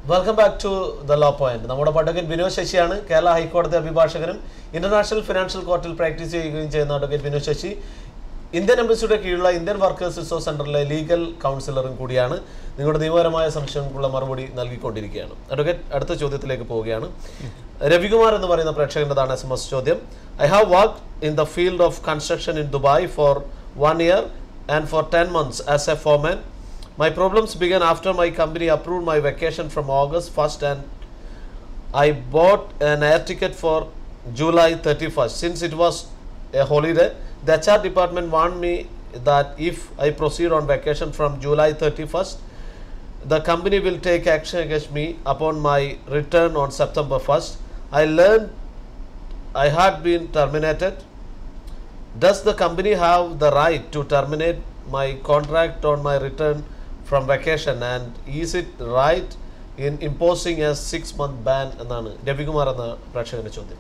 Welcome back to the law point നമ്മുടെ advocate Vinod ശശിയാണ് കേരള ഹൈക്കോടതി അഭിഭാഷകനും ഇന്റർനാഷണൽ ഫിനാൻഷ്യൽ കോർട്ടിൽ പ്രാക്ടീസ് ചെയ്യുകയും ചെയ്യുന്ന അഡ്വക്കേറ്റ് വിനോദ് ശശി ഇന്ത്യൻ എംബസിയുടെ കീഴിലുള്ള ഇന്ത്യൻ വർക്കേഴ്സ് റിസോഴ്സ് സെന്ററിലെ ലീഗൽ കൗൺസിലറും കൂടിയാണ് നിങ്ങളുടെ നിയമപരമായ സംശയങ്ങൾക്കുള്ള മറുപടി നൽകിക്കൊണ്ടിരിക്കുകയാണ് അഡ്വക്കേറ്റ് അടുത്ത ചോദ്യത്തിലേക്ക് പോവുകയാണ് രവികുമാർ എന്ന് പറയുന്ന പ്രേക്ഷകൻ്റെതാണ് എസ് എം എസ് ചോദ്യം I have work in the field of construction in Dubai for one year and for ten months as a foreman My problems began after my company approved my vacation from August 1st and I bought an air ticket for July 31st. Since it was a holiday, the HR department warned me that if I proceed on vacation from July 31st, the company will take action against me upon my return on September 1st. I learned I had been terminated. Does the company have the right to terminate my contract on my return from vacation and is it right in imposing a six month ban എന്നാണ് രവികുമാർ എന്ന പ്രേക്ഷകന്റെ ചോദ്യം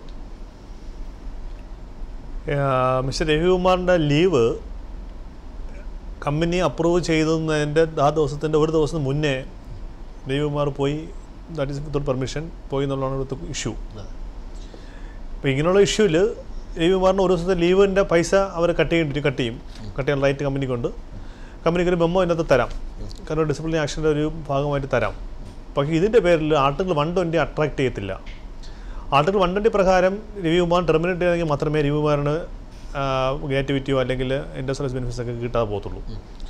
mister രവികുമാറിൻ്റെ leave company approve ചെയ്തതിൻ്റെ ആ ദിവസത്തിൻ്റെ ഒരു ദിവസം മുന്നേ രവികുമാർ പോയി ദാറ്റ് ഈസ് വിത്തൗട്ട് പെർമിഷൻ പോയി എന്നുള്ളതാണ് ഇവിടുത്തെ ഇഷ്യൂ അപ്പോൾ ഇങ്ങനെയുള്ള ഇഷ്യൂവിൽ രവികുമാറിന് ഒരു ദിവസത്തെ ലീവിൻ്റെ പൈസ അവർ കട്ട് ചെയ്യേണ്ടി കട്ട് ചെയ്യും കട്ട് ചെയ്യാൻ റൈറ്റ് കമ്പനിക്കുണ്ട് കമ്പനിക്ക് ഒരു മെമ്മോ ഇതിനകത്ത് തരാം കാരണം ഡിസിപ്ലിൻ ആക്ഷൻ്റെ ഒരു ഭാഗമായിട്ട് തരാം പക്ഷേ ഇതിൻ്റെ പേരിൽ ആർട്ടിക്കിൾ വൺ ട്വൻറ്റി അട്രാക്ട് ചെയ്യത്തില്ല ആർട്ടിക്കിൾ വൺ ട്വൻറ്റി പ്രകാരം രവികുമാർ ടെർമിനേറ്റ് ചെയ്തെങ്കിൽ മാത്രമേ രവികുമാറിന് ഗ്രാറ്റുവിറ്റിയോ അല്ലെങ്കിൽ ഇൻഡസ്ട്രിയൽ ബെനിഫിറ്റ്സ് ഒക്കെ കിട്ടാതെ പോകത്തുള്ളൂ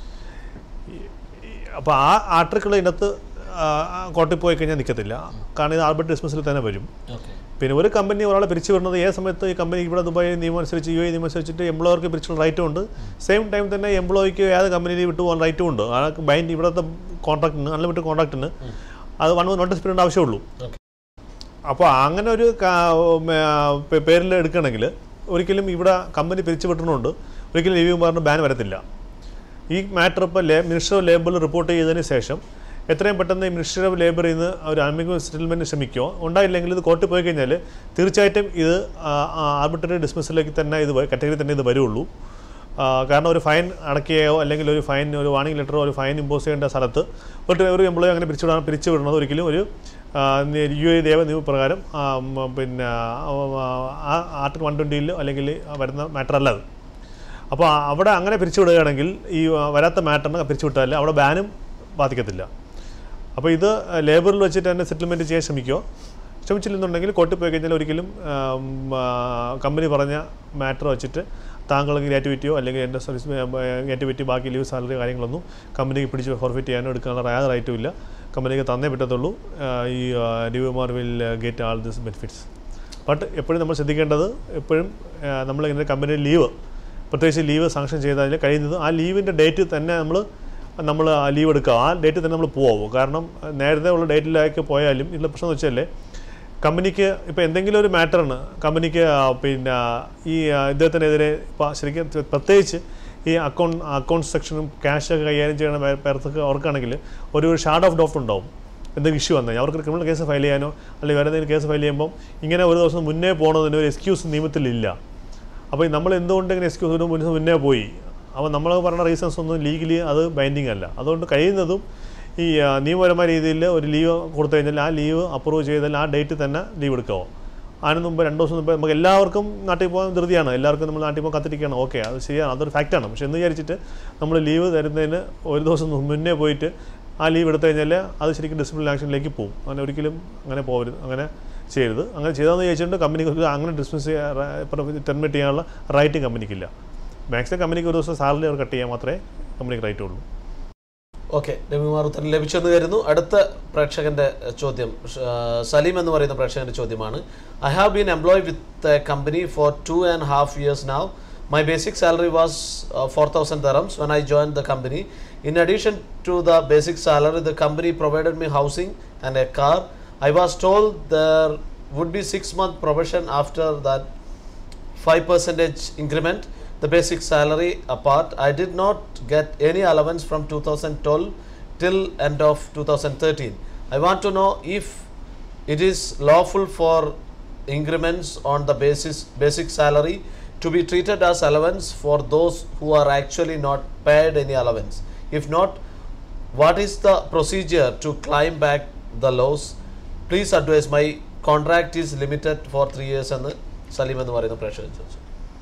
അപ്പോൾ ആ ആർട്ടിക്കിൾ ഇതിനകത്ത് കോർട്ടിൽ പോയി കഴിഞ്ഞാൽ നിൽക്കത്തില്ല കാരണം ഇത് ആൽബർട്ട് ഡിസ്മിസിൽ തന്നെ വരും ഓക്കെ പിന്നെ ഒരു കമ്പനി ഒരാളെ പിരിച്ചു വിടുന്നത് ഏത് സമയത്ത് ഈ കമ്പനി ഇവിടെ ദുബായ് നിയമം അനുസരിച്ച് യു എ നിയമം അനുസരിച്ചിട്ട് എംപ്ലോയർക്ക് പിരിച്ചുള്ള റൈറ്റും ഉണ്ട് സെയിം ടൈം തന്നെ എംപ്ലോയിക്ക് ഏത് കമ്പനിയിൽ വിട്ടു പോകാൻ റൈറ്റും ഉണ്ട് ആ ബൈൻഡ് ഇവിടുത്തെ കോൺട്രാക്റ്റിന് അൺലിമിറ്റഡ് കോൺട്രാക്റ്റിന് അത് വൺ നോട്ടീസ് പീരീഡ് ആവശ്യമുള്ളൂ ഓക്കെ അപ്പോൾ അങ്ങനെ ഒരു പേരിൽ എടുക്കണമെങ്കിൽ ഒരിക്കലും ഇവിടെ കമ്പനി പിരിച്ചു വിട്ടുന്നുണ്ട് ഒരിക്കലും രവി കുമാറിന് ബാൻ വരത്തില്ല ഈ മാറ്റർ ഇപ്പോൾ ലേ മിനിസ്റ്റർ ഓഫ് ലേബറിൽ റിപ്പോർട്ട് ചെയ്തതിന് ശേഷം എത്രയും പെട്ടെന്ന് ഈ മിനിസ്റ്റർ ഓഫ് ലേബറിൽ നിന്ന് ഒരു ആമിക്കോ സെറ്റിൽമെൻറ്റ് ശ്രമിക്കുമോ ഉണ്ടായില്ലെങ്കിൽ ഇത് കോർട്ടിൽ പോയി കഴിഞ്ഞാൽ തീർച്ചയായിട്ടും ഇത് ആർബിട്രറി ഡിസ്മിസിലേക്ക് തന്നെ ഇത് കാറ്റഗറി തന്നെ ഇത് വരുള്ളൂ ആ, കാരണം ഒരു ഫൈൻ അടയ്ക്കുകയോ അല്ലെങ്കിൽ ഒരു ഫൈൻ ഒരു വാണിംഗ് ലെറ്ററോ ഒരു ഫൈൻ ഇമ്പോസ് ചെയ്യേണ്ട സ്ഥലത്ത് ഒരു ഒരു എംപ്ലോയി അങ്ങനെ പിരിച്ചു വിടാൻ പിരിച്ചു വിടുന്നത് ഒരിക്കലും ഒരു യു എ ദേവ നിയമപ്രകാരം ആ, ഉം, പിന്നെ ആ ആർട്ടിക്കിൾ വൺ ട്വൻറ്റിയിൽ അല്ലെങ്കിൽ വരുന്ന മാറ്റർ അല്ല അത് അപ്പോൾ അവിടെ അങ്ങനെ പിരിച്ചു വിടുകയാണെങ്കിൽ ഈ ആ, വരാത്ത മാറ്ററിന് പിരിച്ചു വിട്ടാൽ അവിടെ ബാനും ബാധിക്കത്തില്ല അപ്പോൾ ഇത് ലേബറിൽ വെച്ചിട്ട് തന്നെ സെറ്റിൽമെൻറ്റ് ചെയ്യാൻ ശ്രമിക്കുമോ ശ്രമിച്ചില്ലെന്നുണ്ടെങ്കിൽ കോർട്ടിൽ പോയി കഴിഞ്ഞാൽ ഒരിക്കലും ആം, ആ, കമ്പനി പറഞ്ഞ മാറ്റർ വെച്ചിട്ട് താങ്കൾക്ക് ഗ്രാറ്റുവിറ്റിയോ അല്ലെങ്കിൽ എൻ്റെ സർവീസ് ഗ്രാറ്റുവിറ്റി ബാക്കി ലീവ് സാലറി കാര്യങ്ങളൊന്നും കമ്പനിക്ക് പിടിച്ച് ഫോർഫിറ്റ് ചെയ്യാനോ എടുക്കാനുള്ള യാതൊരു റൈറ്റും ഇല്ല കമ്പനിക്ക് തന്നേ പറ്റത്തുള്ളൂ ആ, ഈ ഡിവിമാർ will get all this benefits but എപ്പോഴും നമ്മൾ ശ്രദ്ധിക്കേണ്ടത് എപ്പോഴും ആ, നമ്മളിങ്ങനെ കമ്പനി ലീവ് പ്രത്യേകിച്ച് ലീവ് സാങ്ഷൻ ചെയ്താൽ കഴിയുന്നത് ആ ലീവിൻ്റെ ഡേറ്റ് തന്നെ നമ്മൾ നമ്മൾ ആ ലീവ് എടുക്കുക ആ ഡേറ്റ് തന്നെ നമ്മൾ പോവും കാരണം നേരത്തെ ഉള്ള ഡേറ്റിലേക്ക് പോയാലും ഇതിലെ പ്രശ്നം എന്ന് വെച്ചാൽ കമ്പനിക്ക് ഇപ്പോൾ എന്തെങ്കിലും ഒരു മാറ്ററിന് കമ്പനിക്ക് ആ, പിന്നെ ഈ ആ, ഇദ്ദേഹത്തിനെതിരെ ഇപ്പോൾ ശരിക്കും പ്രത്യേകിച്ച് ഈ അക്കൗണ്ട് അക്കൗണ്ട് സെക്ഷനും ക്യാഷൊക്കെ കൈകാര്യം ചെയ്യണ പേ- പേർക്ക് അവർക്കാണെങ്കിൽ ഒരു ഷാർഡ് ഓഫ് ഡോഫ്റ്റ് ഉണ്ടാവും എന്തെങ്കിലും ഇഷ്യൂ വന്നാൽ അവർക്ക് ക്രിമിനൽ കേസ് ഫയൽ ചെയ്യാനോ അല്ലെങ്കിൽ വേറെ എന്തെങ്കിലും കേസ് ഫയൽ ചെയ്യുമ്പം ഇങ്ങനെ ഒരു ദിവസം മുന്നേ പോകുന്നതിന് ഒരു എക്സ്ക്യൂസ് നിയമത്തിലില്ല അപ്പോൾ നമ്മൾ എന്തുകൊണ്ട് ഇങ്ങനെ എക്സ്ക്യൂസ് ഒരു മുന്നേ മുന്നേ പോയി അപ്പോൾ നമ്മൾ പറയുന്ന റീസൺസ് ഒന്നും ലീഗലി അത് ബൈൻഡിങ് അല്ല അതുകൊണ്ട് കഴിയുന്നതും ഈ ആ, നിയമപരമായ രീതിയിൽ ഒരു ലീവ് കൊടുത്തു കഴിഞ്ഞാൽ ആ ലീവ് അപ്രൂവ് ചെയ്താൽ ആ ഡേറ്റ് തന്നെ ലീവ് എടുക്കാവോ അതിന് മുമ്പ് രണ്ട് ദിവസം മുമ്പ് നമുക്ക് എല്ലാവർക്കും നാട്ടിൽ പോകാൻ ധൃതിയാണ് എല്ലാവർക്കും നമ്മൾ നാട്ടിൽ പോകാൻ കത്തിരിക്കുകയാണ് ഓക്കെ അത് ശരിയാണ് അതൊരു ഫാക്റ്റാണ് പക്ഷെ എന്ന് വിചാരിച്ചിട്ട് നമ്മൾ ലീവ് തരുന്നതിന് ഒരു ദിവസം മുന്നേ പോയിട്ട് ആ ലീവ് എടുത്തു കഴിഞ്ഞാൽ അത് ശരിക്കും ഡിസിപ്ലിൻ ആക്ഷനിലേക്ക് പോകും അങ്ങനെ ഒരിക്കലും അങ്ങനെ പോകരുത് അങ്ങനെ ചെയ്യരുത് അങ്ങനെ ചെയ്താന്ന് ചോദിച്ചിട്ടുണ്ട് കമ്പനിക്ക് അങ്ങനെ ഡിസ്മിസ് ടെർമിനേറ്റ് ചെയ്യാനുള്ള റൈറ്റ് കമ്പനിക്കില്ല മാക്സിമം കമ്പനിക്ക് ഒരു ദിവസം സാലറി അവർ കട്ട് ചെയ്യാൻ മാത്രമേ കമ്പനിക്ക് റൈറ്റ് ഉള്ളൂ ഓക്കെ രവികുമാർ ഉത്തരം ലഭിച്ചെന്ന് കരുതുന്നു അടുത്ത പ്രേക്ഷകന്റെ എഹ്, ചോദ്യം ഷ- ആ, സലീം എന്ന് പറയുന്ന പ്രേക്ഷകന്റെ ചോദ്യമാണ് I have been employ with a company for two and half years now my basic salary was four thousand dirhams when I join the company in addition to the basic salary the company provided me housing and a car I was told there would be six month probation after that 5 percentage increment the basic salary apart i did not get any allowance from 2012 till end of 2013 i want to know if it is lawful for increments on the basis basic salary to be treated as allowance for those who are actually not paid any allowance if not what is the procedure to climb back the laws. Please advise my contract is limited for three years എന്ന് സലീം എന്ന് പറയുന്ന പ്രേക്ഷകൻ ചോദിച്ചു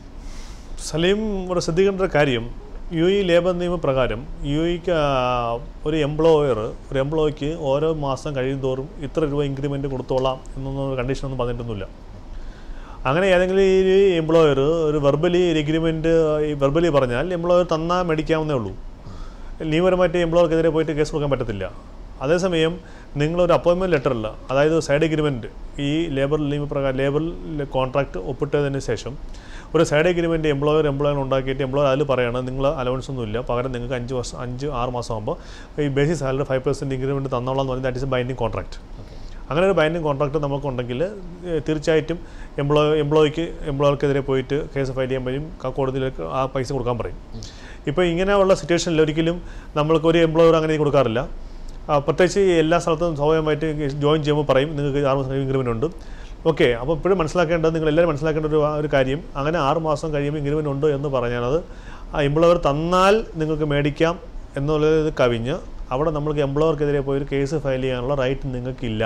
സലീം ഇവിടെ ശ്രദ്ധിക്കേണ്ട ഒരു കാര്യം U E labour നിയമപ്രകാരം യു ഇക്ക് ഒരു എംപ്ലോയർ ഒരു എംപ്ലോയിക്ക് ഓരോ മാസം കഴിയുന്തോറും ഇത്ര രൂപ ഇൻക്രിമെൻറ്റ് കൊടുത്തോളാം എന്നൊന്നും കണ്ടീഷനൊന്നും പറഞ്ഞിട്ടൊന്നുമില്ല അങ്ങനെ ഏതെങ്കിലും ഈ എംപ്ലോയർ ഒരു വെർബലി ഒരു എഗ്രിമെൻറ്റ് ഈ വെർബലി പറഞ്ഞാൽ എംപ്ലോയർ തന്നാൽ മേടിക്കാവുന്നേ ഉള്ളൂ നിയമപരമായിട്ട് എംപ്ലോയർക്കെതിരെ പോയിട്ട് കേസ് കൊടുക്കാൻ പറ്റത്തില്ല അതേസമയം നിങ്ങളൊരു അപ്പോയിൻമെൻറ്റ് ലെറ്ററില്ല അതായത് സൈഡ് എഗ്രിമെൻറ്റ് ഈ ലേബർ നിയമ പ്രകാരം ലേബർ കോൺട്രാക്ട് ഒപ്പിട്ടതിന് ശേഷം ഒരു സൈഡ് എഗ്രിമെൻറ്റ് എംപ്ലോയർ എംപ്ലോയർ ഉണ്ടാക്കിയിട്ട് എംപ്ലോയർ അതിൽ പറയണം നിങ്ങൾ അലവൻസ് ഒന്നും ഇല്ല പകരം നിങ്ങൾക്ക് അഞ്ച് വർഷം അഞ്ച് ആറ് മാസം ആകുമ്പോൾ ഈ basic salary five percent increment തന്നോളാം എന്ന് പറഞ്ഞാൽ ദാറ്റ് ഇസ് ബൈൻഡിങ് കോൺട്രാക്ട് അങ്ങനെ ഒരു ബൈൻഡിങ് കോൺട്രാക്ട് നമുക്കുണ്ടെങ്കിൽ ഏഹ്, തീർച്ചയായിട്ടും എംപ്ലോയ് എംപ്ലോയിക്ക് എംപ്ലോയർക്കെതിരെ പോയിട്ട് കേസ് ഫയൽ ചെയ്യാൻ പറയും ക- കോടതിയിലേക്ക് ആ പൈസ കൊടുക്കാൻ പറയും ഇപ്പോൾ ഇങ്ങനെയുള്ള സിറ്റുവേഷനിൽ ഒരിക്കലും നമ്മൾക്ക് ഒരു എംപ്ലോയർ അങ്ങനെ കൊടുക്കാറില്ല ആ, പ്രത്യേകിച്ച് എല്ലാ സ്ഥലത്തും സ്വാഭാവികമായിട്ട് ജോയിൻ ചെയ്യുമ്പോൾ പറയും നിങ്ങൾക്ക് ആറ് മാസം ഇൻക്രിമെൻ്റ് ഉണ്ട് ഓക്കെ അപ്പോൾ ഇപ്പോഴും മനസ്സിലാക്കേണ്ടത് നിങ്ങൾ എല്ലാവരും മനസ്സിലാക്കേണ്ട ഒരു ഒരു കാര്യം അങ്ങനെ ആറ് മാസം കഴിയുമ്പോൾ ഇൻക്രിമെൻ്റ് ഉണ്ട് എന്ന് പറഞ്ഞാൽ അത് ആ എംപ്ലോയർ തന്നാൽ നിങ്ങൾക്ക് മേടിക്കാം എന്നുള്ളത് കവിഞ്ഞ് അവിടെ നമ്മൾക്ക് എംപ്ലോയർക്കെതിരെ പോയി ഒരു കേസ് ഫയൽ ചെയ്യാനുള്ള റൈറ്റ് നിങ്ങൾക്കില്ല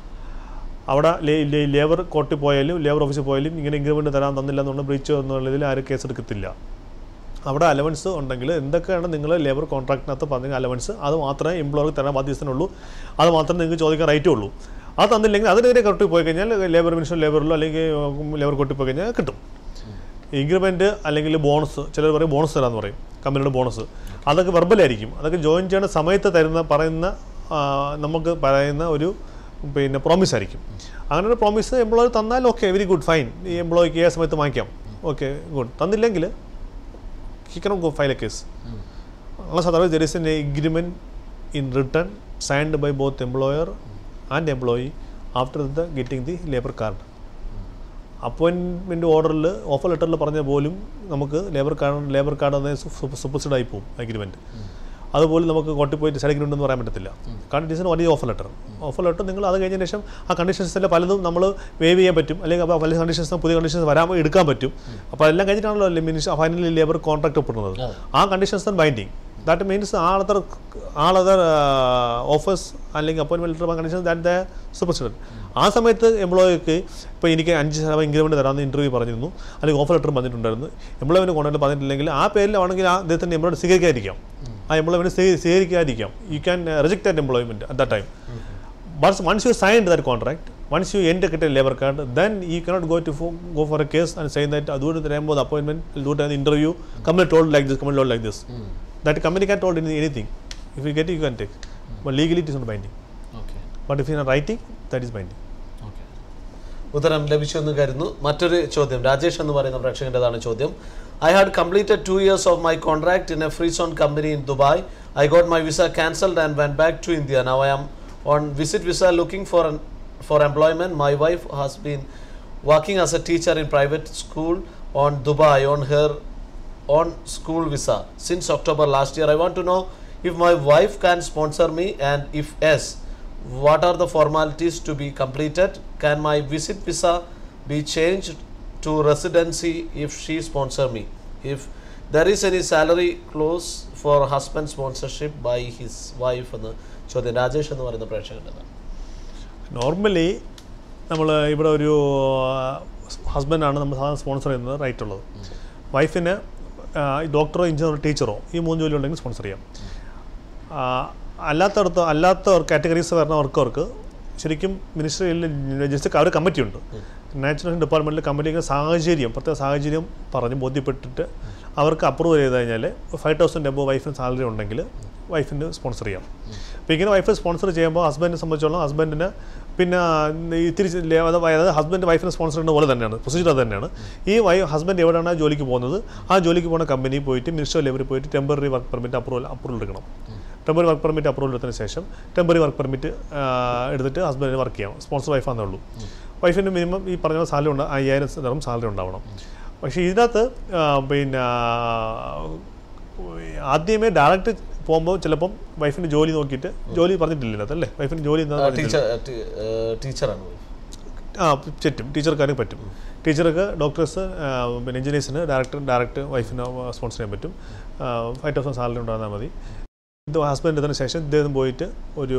അവിടെ ലേ- ലേ- ലേബർ കോർട്ടിൽ പോയാലും ലേബർ ഓഫീസിൽ പോയാലും ഇങ്ങനെ ഇൻക്രിമെൻറ്റ് തരാൻ തന്നില്ല എന്നുള്ള ബ്രീച്ച് എന്നുള്ളതിൽ ആരും കേസ് എടുക്കത്തില്ല അവിടെ അലവൻസ് ഉണ്ടെങ്കിൽ എന്തൊക്കെയാണ് നിങ്ങൾ ലേബർ കോൺട്രാക്റ്റിനകത്ത് പറഞ്ഞ അലവൻസ് അത് മാത്രമേ എംപ്ലോയർക്ക് തരാൻ ബാധ്യസ്ഥനുള്ളൂ അത് മാത്രമേ നിങ്ങൾക്ക് ചോദിക്കാൻ റൈറ്റും ഉള്ളൂ അത് തന്നില്ലെങ്കിൽ അതിനെതിരെ കോർട്ടിൽ പോയി കഴിഞ്ഞാൽ ലേബർ മിനിസ്റ്റർ ലേബറിലോ അല്ലെങ്കിൽ ലേബർ കോർട്ടിൽ പോയി കഴിഞ്ഞാൽ കിട്ടും ഇൻക്രിമെൻറ്റ് അല്ലെങ്കിൽ ബോണസ് ചിലർ പറയും ബോണസ് തരാമെന്ന് പറയും കമ്പനിയുടെ ബോണസ് അതൊക്കെ വെർബലായിരിക്കും അതൊക്കെ ജോയിൻ ചെയ്യുന്ന സമയത്ത് തരുന്ന പറയുന്ന ആ, നമുക്ക് പറയുന്ന ഒരു പിന്നെ പ്രോമിസ് ആയിരിക്കും അങ്ങനെ ഒരു പ്രോമിസ് എംപ്ലോയർ തന്നാൽ ഓക്കെ വെരി ഗുഡ് ഫൈൻ ഈ എംപ്ലോയിക്ക് ഏത് സമയത്ത് വാങ്ങിക്കാം ഓക്കെ ഗുഡ് തന്നില്ലെങ്കിൽ he cannot go file a case unless otherwise there is an agreement in written signed by both employer and employee after the getting the labor card appointment ഓർഡറിൽ offer ലെറ്ററിൽ പറഞ്ഞ പോലും നമുക്ക് ലേബർ കാർഡ് ലേബർ കാർഡ് അത് സൂപ്പർസിഡ് ആയി പോകും agreement അതുപോലെ നമുക്ക് കോട്ടി പോയിട്ട് സൈഡ് അഗ്രിമെൻ്റ് എന്ന് പറയാൻ പറ്റത്തില്ല കാരണം it is only offer letter offer letter നിങ്ങൾ അത് കഴിഞ്ഞ ശേഷം ആ കണ്ടീഷൻസിൽ പലതും നമ്മൾ വേവ് ചെയ്യാൻ പറ്റും അല്ലെങ്കിൽ അപ്പോൾ പല കണ്ടീഷൻസ് പുതിയ കണ്ടീഷൻസ് വരാൻ എടുക്കാൻ പറ്റും അപ്പോൾ എല്ലാം കഴിഞ്ഞിട്ടാണല്ലോ മിനിസ്റ്റർ ഫൈനലി ലേബർ കോൺട്രാക്ട് ഒപ്പിടുന്നത് ആ conditions binding that means all other all other offers അല്ലെങ്കിൽ appointment letter condition that the supersede ആ സമയത്ത് എംപ്ലോയിക്ക് ഇപ്പോൾ എനിക്ക് അഞ്ച് ശതമാനം ഇൻക്രിമെൻറ്റ് തരാമെന്ന് ഇൻ്റർവ്യൂ പറഞ്ഞിരുന്നു അല്ലെങ്കിൽ ഓഫർ ലെറ്റർ പറഞ്ഞിട്ടുണ്ടായിരുന്നു എംപ്ലോയിന് കോൺടാക്ട് പറഞ്ഞിട്ടില്ലെങ്കിൽ ആ പേരിലാണെങ്കിൽ ആ അദ്ദേഹത്തിൻ്റെ എംപ്ലോയി സ്വീകരിക്കാതിരിക്കാം ആ എംപ്ലോയ്മെൻറ്റ് സ്വീകരിക്കാതിരിക്കാം you can reject that employment at the time But once you signed that contract, once you enter get a labor card, then you cannot go to fo- go for a case and say that do the time of the appointment, do the interview, company told like this, company told like this. That company can't told any- anything. If you get it, you can take. But legally it is not binding. Okay But if you are writing, that is binding. Okay ഉത്തരം ലഭിച്ചു എന്ന് കരുതുന്നു മറ്റൊരു ചോദ്യം രാജേഷ് എന്ന് പറയുന്ന പ്രേക്ഷകൻ്റെതാണ് ചോദ്യം I had completed two years of my contract in a free zone company in Dubai I got my visa cancelled and when back to India now I am on visit visa looking for for employment my wife has been working as a teacher in private school on Dubai on her on school visa since October last year. I want to know if my wife can sponsor me and if yes, what are the formalities to be completed? Can my visit visa be changed to residency if she sponsor me? If there is any salary clause for husband sponsorship by his wife എന്ന് ചോദ്യം രാജേഷ് എന്ന് പറയുന്ന പ്രേക്ഷകൻ്റെതാണ് normally നമ്മൾ ഇവിടെ ഒരു ഹസ്ബൻഡാണ് നമ്മൾ സാധാരണ sponsor ചെയ്യുന്നത് റൈറ്റ് ഉള്ളത് വൈഫിന് ഡോക്ടറോ എഞ്ചിനീയറോ ടീച്ചറോ ഈ മൂന്ന് ജോലി ഉണ്ടെങ്കിൽ സ്പോൺസർ ചെയ്യാം ആ, അല്ലാത്തടത്ത് അല്ലാത്ത കാറ്റഗറീസ് വരുന്നവർക്കവർക്ക് ശരിക്കും മിനിസ്ട്രിയിൽ ജസ്റ്റ് അവർ കമ്മിറ്റി ഉണ്ട് നാച്ചുറൽ ഡിപ്പാർട്ട്മെൻറ്റിൽ കമ്മിറ്റിക്ക് സാഹചര്യം പ്രത്യേക സാഹചര്യം പറഞ്ഞ് ബോധ്യപ്പെട്ടിട്ട് അവർക്ക് അപ്രൂവ് ചെയ്ത് കഴിഞ്ഞാൽ ഫൈവ് തൗസൻഡ് എബോ വൈഫിന് സാലറി ഉണ്ടെങ്കിൽ വൈഫിന് സ്പോൺസർ ചെയ്യാം അപ്പോൾ ഇങ്ങനെ വൈഫ് സ്പോൺസർ ചെയ്യുമ്പോൾ ഹസ്ബൻഡിനെ സംബന്ധിച്ചോളം ഹസ്ബൻഡിന് പിന്നെ ഈ തിരിച്ച് ലേ- അത് അതായത് ഹസ്ബൻഡ് വൈഫിനെ സ്പോൺസർ ചെയ്യുന്ന പോലെ തന്നെയാണ് പ്രൊസീജിയർ അത് തന്നെയാണ് ഈ വൈ ഹസ്ബൻഡ് എവിടെയാണ് ജോലിക്ക് പോകുന്നത് ആ ജോലിക്ക് പോകുന്ന കമ്പനി പോയിട്ട് മിനിസ്റ്റർ ഓഫ് ലേബറിൽ പോയിട്ട് temporary work permit approval approval എടുക്കണം ടെമ്പററി വർക്ക് പെർമിറ്റ് അപ്രൂവൽ എടുത്തതിന് ശേഷം ടെമ്പററി വർക്ക് പെർമിറ്റ് എടുത്തിട്ട് ഹസ്ബൻഡിന് വർക്ക് ചെയ്യാം സ്പോൺസർ വൈഫാന്നേ ഉള്ളൂ വൈഫിന് മിനിമം ഈ പറഞ്ഞ സാലറി ഉണ്ട് അയ്യായിരം തരം സാലറി ഉണ്ടാവണം പക്ഷേ ഇതിനകത്ത് ആ, പിന്നെ ആദ്യമേ ഡയറക്റ്റ് പോകുമ്പോൾ ചിലപ്പം വൈഫിന് ജോലി നോക്കിയിട്ട് ജോലി പറഞ്ഞിട്ടില്ല ഇതിനകത്ത് അല്ലേ വൈഫിന് ജോലി എന്താ ടീച്ചർ ടീച്ചറാണ് ആ പറ്റും ടീച്ചർക്കാരും പറ്റും ടീച്ചർക്ക് ഡോക്ടേഴ്സ് പിന്നെ എഞ്ചിനീയേഴ്സിന് ഡയറക്ടർ ഡയറക്റ്റ് വൈഫിന് സ്പോൺസർ ചെയ്യാൻ പറ്റും ഫൈവ് തൗസൻഡ് സാലറി ഉണ്ടാകുന്നാൽ മതി ഇത് ഹസ്ബൻഡ് എടുത്തതിന് ശേഷം ഇദ്ദേഹം പോയിട്ട് ഒരു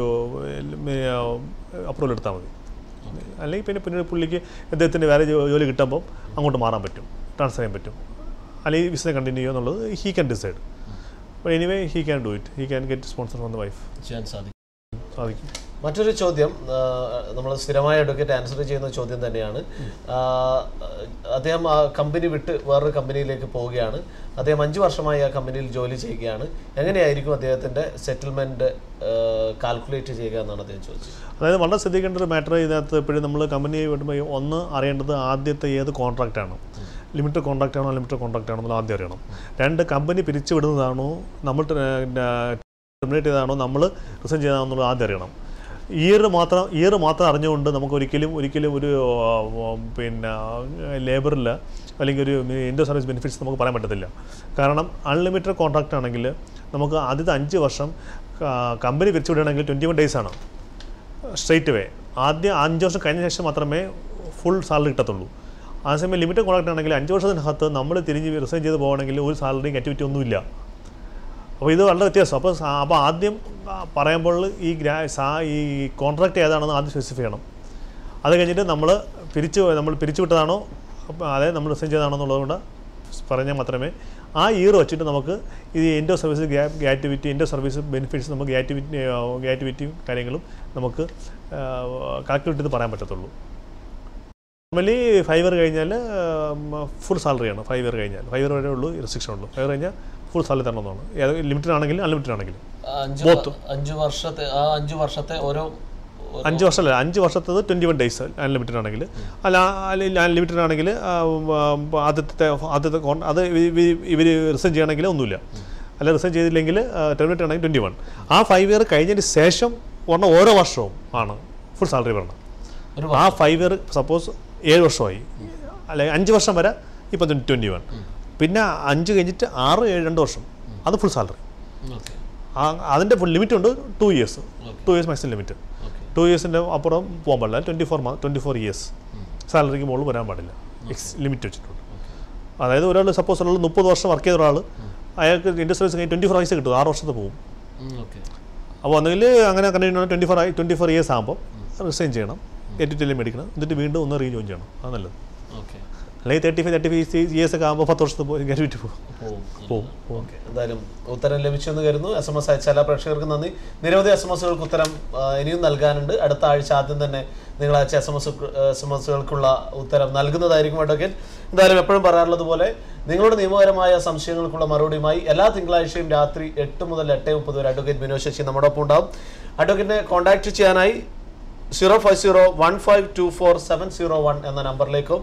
അപ്രൂവൽ എടുത്താൽ മതി അല്ലെങ്കിൽ പിന്നെ പിന്നീട് പുള്ളിക്ക് ഇദ്ദേഹത്തിൻ്റെ വേറെ ജോ- ജോലി കിട്ടുമ്പോൾ അങ്ങോട്ട് മാറാൻ പറ്റും ട്രാൻസ്ഫർ ചെയ്യാൻ പറ്റും അല്ലെങ്കിൽ ബിസിനസ് കണ്ടിന്യൂ ചെയ്യുക എന്നുള്ളത് he can decide but anyway he can do it he can get sponsor from the wife ചെയ്യാൻ സാധിക്കും സാധിക്കും മറ്റൊരു ചോദ്യം നമ്മൾ സ്ഥിരമായി അഡ്വക്കേറ്റ് ആൻസർ ചെയ്യുന്ന ചോദ്യം തന്നെയാണ് ആ, അദ്ദേഹം ആ കമ്പനി വിട്ട് വേറൊരു കമ്പനിയിലേക്ക് പോവുകയാണ് അദ്ദേഹം അഞ്ച് വർഷമായി ആ കമ്പനിയിൽ ജോലി ചെയ്യുകയാണ് എങ്ങനെയായിരിക്കും അദ്ദേഹത്തിൻ്റെ സെറ്റിൽമെൻറ്റ് കാൽക്കുലേറ്റ് ചെയ്യുക എന്നാണ് അദ്ദേഹം ചോദിച്ചത് അതായത് വളരെ ശ്രദ്ധിക്കേണ്ട ഒരു മാറ്റർ ഇതിനകത്ത് എപ്പോഴും നമ്മൾ കമ്പനി വിടുമ്പോൾ ഒന്ന് അറിയേണ്ടത് ആദ്യത്തെ ഏത് കോൺട്രാക്റ്റാണ് ലിമിറ്റഡ് കോൺട്രാക്റ്റ് ആണോ ലിമിറ്റഡ് കോൺട്രാക്റ്റ് ആണോ എന്നുള്ള ആദ്യം അറിയണം രണ്ട് കമ്പനി പിരിച്ചു വിടുന്നതാണോ നമ്മൾ ടെർമിനേറ്റ് ചെയ്തതാണോ നമ്മൾ റിസൈൻ ചെയ്തതാണോ എന്നുള്ളത് ആദ്യം അറിയണം ഇയർ മാത്രം ഇയർ മാത്രം അറിഞ്ഞുകൊണ്ട് നമുക്ക് ഒരിക്കലും ഒരിക്കലും ഒരു ആ, ആ, പിന്നെ ലേബറിൽ അല്ലെങ്കിൽ ഒരു ഇൻഡോ സർവീസ് ബെനിഫിറ്റ്സ് നമുക്ക് പറയാൻ പറ്റത്തില്ല കാരണം അൺലിമിറ്റഡ് കോൺട്രാക്റ്റ് ആണെങ്കിൽ നമുക്ക് ആദ്യത്തെ അഞ്ച് വർഷം കമ്പനി പിരിച്ചു വിടുകയാണെങ്കിൽ ട്വൻറ്റി വൺ ഡേയ്സ് ആണ് സ്ട്രെയിറ്റ് വേ ആദ്യം അഞ്ച് വർഷം കഴിഞ്ഞ ശേഷം മാത്രമേ ഫുൾ സാലറി കിട്ടത്തുള്ളൂ അതേസമയം ലിമിറ്റഡ് കോൺട്രാക്ട് ആണെങ്കിൽ അഞ്ച് വർഷത്തിനകത്ത് നമ്മൾ തിരിഞ്ഞ് റിസൈൻ ചെയ്ത് പോകണമെങ്കിൽ ഒരു സാലറിയും ആക്ടിവിറ്റി ഒന്നുമില്ല അപ്പോൾ ഇത് വളരെ വ്യത്യാസം അപ്പോൾ സാ- അപ്പോൾ ആദ്യം ആ, പറയുമ്പോൾ ഈ ഗ്രാ സാ ഈ കോൺട്രാക്ട് ഏതാണെന്ന് ആദ്യം സ്പെസിഫൈ ചെയ്യണം അത് കഴിഞ്ഞിട്ട് നമ്മൾ പിരിച്ചു നമ്മൾ പിരിച്ചു വിട്ടതാണോ അപ്പോൾ അതായത് നമ്മൾ റിസൈൻ ചെയ്തതാണോ എന്നുള്ളതുകൊണ്ട് പറഞ്ഞാൽ മാത്രമേ ആ ഇയർ വെച്ചിട്ട് നമുക്ക് ഈ end of service gratuity end of service benefits നമുക്ക് ഗ്രാറ്റുവിറ്റി ഗ്രാറ്റുവിറ്റിയും കാര്യങ്ങളും നമുക്ക് കാൽക്കുലേറ്റ് ചെയ്ത് പറയാൻ പറ്റത്തുള്ളൂ നോർമലി ഫൈവ് ഇയർ കഴിഞ്ഞാൽ ഫുൾ സാലറിയാണ് ഫൈവ് ഇയർ കഴിഞ്ഞാൽ ഫൈവ് ഇയർ വരെ ഉള്ളൂ റെസ്ട്രിക്ഷൻ ഉള്ളൂ ഫൈവ് ഇയർ കഴിഞ്ഞാൽ ഫുൾ സാലറി തരണമെന്നാണ് ഏത് ലിമിറ്റഡ് ആണെങ്കിലും അൺലിമിറ്റഡ് ആണെങ്കിലും അഞ്ച് Both. അഞ്ച് വർഷത്തെ ആ അഞ്ച് വർഷത്തെ ഓരോ അഞ്ച് വർഷമല്ല അഞ്ച് വർഷത്തത് ട്വൻറ്റി വൺ ഡേയ്സ് അൺലിമിറ്റഡ് ആണെങ്കിൽ അല്ല അൺലിമിറ്റഡ് ആണെങ്കിൽ ആ, ഉം, ആദ്യത്തെ ആദ്യത്തെ കോൺ- അത് ഇവർ റിസൈൻ ചെയ്യണമെങ്കിൽ ഒന്നുമില്ല അല്ല റിസൈൻ ചെയ്തില്ലെങ്കിൽ ടെർമിനേറ്റ് ആണെങ്കിൽ ട്വൻറ്റി വൺ ആ ഫൈവ് ഇയർ കഴിഞ്ഞതിന് ശേഷം ഉള്ള ഓരോ വർഷവും ആണ് ഫുൾ സാലറി വരണം ഒരു ആ ഫൈവ് ഇയർ സപ്പോസ് ഏഴ് വർഷമായി അല്ലെങ്കിൽ അഞ്ച് വർഷം വരെ ഇപ്പം ട്വൻറ്റി വൺ പിന്നെ അഞ്ച് കഴിഞ്ഞിട്ട് ആറ് ഏഴ് രണ്ട് വർഷം അത് ഫുൾ സാലറി ഓക്കെ അതിൻ്റെ ഫുൾ ലിമിറ്റ് ഉണ്ട് two years two years maximum limit okay two ഇയേഴ്സിൻ്റെ അപ്പുറം പോകാൻ പാടില്ല twenty four twenty four years സാലറിക്ക് മുകളിൽ വരാൻ പാടില്ല എക്സ് ലിമിറ്റ് വെച്ചിട്ടുണ്ട് അതായത് ഒരാൾ സപ്പോസ് ഒരാൾ മുപ്പത് വർഷം വർക്ക് ചെയ്ത ഒരാൾ അയാൾക്ക് ഇൻഡസ്ട്രീസ് കഴിഞ്ഞ് ട്വൻറ്റി ഫോർ വയസ്സ് കിട്ടും ആറ് വർഷത്തെ പോകും ഓക്കെ അപ്പോൾ ഒന്നെങ്കിൽ അങ്ങനെ കണ്ടിന്യൂ ട്വൻറ്റി ഫോർ ആയി ട്വൻറ്റി ഫോർ ഇയേഴ്സ് ആകുമ്പോൾ റിസൈൻ ചെയ്യണം എറ്റിറ്റെല്ലാം മേടിക്കണം എന്നിട്ട് വീണ്ടും ഒന്ന് റീജോയിൻ ചെയ്യണം അത് നല്ലത് ഓക്കെ അല്ലെങ്കിൽ thirty five thirty five years ഒക്കെ ആകുമ്പോൾ പത്ത് വർഷത്തെ പോയി ഗ്രാജുവേറ്റ് പോകും പോവും പോകും പോകും ഓക്കെ എന്തായാലും ഉത്തരം ലഭിച്ചെന്ന് കരുതുന്നു എസ് എം എസ് അയച്ച എല്ലാ പ്രേക്ഷകർക്കും നന്ദി നിരവധി എസ് എം എസുകൾക്ക് ഉത്തരം ആ, ഇനിയും നൽകാനുണ്ട് അടുത്ത ആഴ്ച ആദ്യം തന്നെ നിങ്ങൾ അയച്ച S M S S M എസുകൾക്കുള്ള ഉത്തരം നൽകുന്നതായിരിക്കും അഡ്വക്കേറ്റ് എന്തായാലും എപ്പോഴും പറയാറുള്ളത് പോലെ നിങ്ങളുടെ നിയമപരമായ സംശയങ്ങൾക്കുള്ള മറുപടിയുമായി എല്ലാ തിങ്കളാഴ്ചയും രാത്രി എട്ട് മുതൽ എട്ട് മുപ്പത് വരെ അഡ്വക്കേറ്റ് വിനോദ് ശശി നമ്മോടൊപ്പം ഉണ്ടാവും അഡ്വക്കേറ്റിനെ കോൺടാക്ട് ചെയ്യാനായി zero five zero one five two four seven zero one എന്ന നമ്പറിലേക്കോ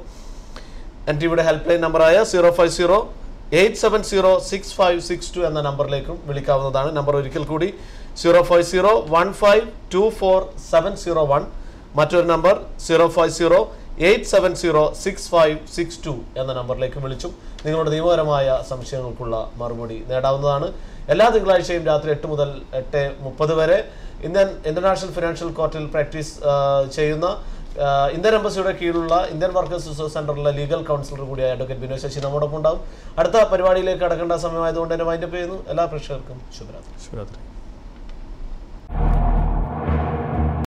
എൻ ടി വിയുടെ ഹെൽപ്പ് ലൈൻ നമ്പറായ zero five zero eight seven zero six five six two എന്ന നമ്പറിലേക്കും വിളിക്കാവുന്നതാണ് നമ്പർ ഒരിക്കൽ കൂടി zero five zero one five two four seven zero one മറ്റൊരു number zero five zero eight seven zero six five six two എന്ന നമ്പറിലേക്ക് വിളിച്ചും നിങ്ങളുടെ നിയമപരമായ സംശയങ്ങൾക്കുള്ള മറുപടി നേടാവുന്നതാണ് എല്ലാ തിങ്കളാഴ്ചയും രാത്രി എട്ട് മുതൽ എട്ട് മുപ്പത് വരെ ഇന്ത്യൻ ഇന്റർനാഷണൽ ഫിനാൻഷ്യൽ കോർട്ടിൽ പ്രാക്ടീസ് ആ, ചെയ്യുന്ന ആ, ഇന്ത്യൻ എംബസിയുടെ കീഴിലുള്ള ഇന്ത്യൻ വർക്കേഴ്സ് റിസോഴ്സ് സെന്ററിലെ ലീഗൽ കൗൺസിലർ കൂടിയായ അഡ്വക്കേറ്റ് ബിനോയ് ശശി നമ്മോടൊപ്പം ഉണ്ടാവും അടുത്ത പരിപാടിയിലേക്ക് കടക്കേണ്ട സമയമായതുകൊണ്ട് തന്നെ വൈൻഡപ്പ് ചെയ്യുന്നു എല്ലാ പ്രേക്ഷകർക്കും ശുഭരാത്രി ശിവരാത്രി